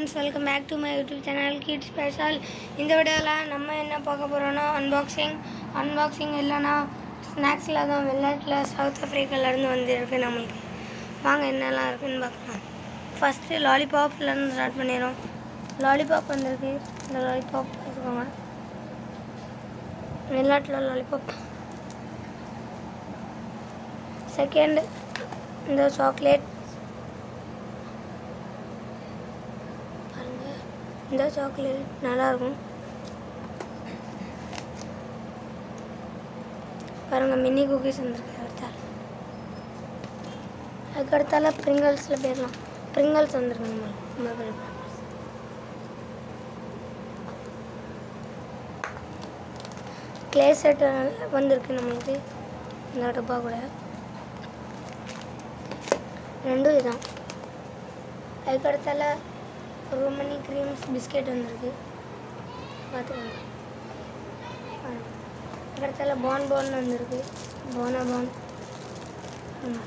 Friends welcome back to my YouTube channel kid special இந்த வீடியோவில் நம்ம என்ன பார்க்க போகிறோன்னா அன்பாக்சிங் அன்பாக்சிங் இல்லைன்னா ஸ்நாக்ஸில் தான் வெளிநாட்டில் சவுத் ஆஃப்ரிக்காலேருந்து வந்துருக்கு நம்மளுக்கு வாங்க என்னெல்லாம் இருக்குன்னு பார்க்கலாம் ஃபஸ்ட்டு லாலிபாப்லேருந்து ஸ்டார்ட் பண்ணிடுறோம் லாலிபாப் வந்திருக்கு இந்த லாலிபாப் பார்த்துக்கோங்க வெளிநாட்டில் லாலிபாப் செகண்ட் இந்த சாக்லேட் பாருங்க இந்த சாக்லேட் நல்லா இருக்கும் பாருங்க மினி குக்கீஸ் வந்துருக்கு அடுத்தால் அதுக்கு அடுத்தால ப்ரிங்கல்ஸில் போயிடலாம் ப்ரிங்கல்ஸ் வந்துருக்கு நம்மளுக்கு ரொம்ப பெரிய Pringles. க்ளே செட் வந்திருக்கு நம்மளுக்கு இந்த டப்பா கூட ரெண்டும் இதான் அதுக்கு அடுத்தால ரோமனி க்ரீம்ஸ் பிஸ்கெட் வந்திருக்கு பார்த்துக்கோங்க பாருங்க. அதுக்கு அடுத்தால பான் பான் வந்திருக்கு போனா பான் ஆமாம்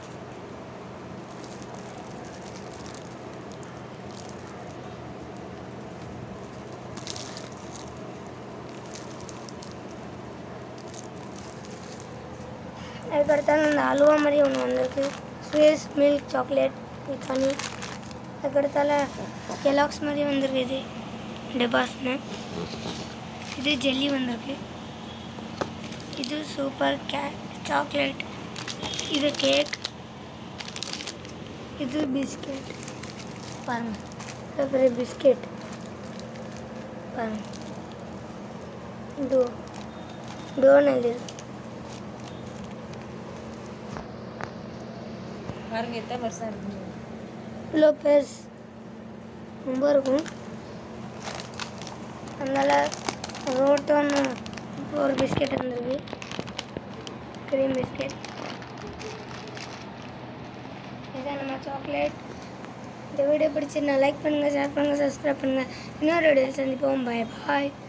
அதுக்கு அடுத்தால அந்த அல்வா மாதிரி ஒன்று வந்திருக்கு ஸ்வீஸ் மில்க் சாக்லேட் வித் பண்ணி அதுக்கு அடுத்தால கெலாக்ஸ் மாதிரி வந்திருக்கு இது டெபாஸ்னு இது ஜெல்லி வந்திருக்கு இது சூப்பர் கே சாக்லேட் இது கேக் இது பிஸ்கெட் பாருங்க இது பெரிய பிஸ்கெட் பாருங்க டோ டோன் இது பாருங்க எத்தனை வருஷம் இருக்குங்க இவ்வளோ பெருஸ் ரொம்ப இருக்கும் அதனால் ரோட்டோன்னு ஒரு பிஸ்கெட் இருந்திருக்கு க்ரீம் பிஸ்கெட் இதான் நம்ம சாக்லேட் இந்த வீடியோ பிடிச்சிருந்தா லைக் பண்ணுங்கள் ஷேர் பண்ணுங்கள் சப்ஸ்கிரைப் பண்ணுங்கள் இன்னொரு வீடியோ சந்திப்போம் பாய் பாய்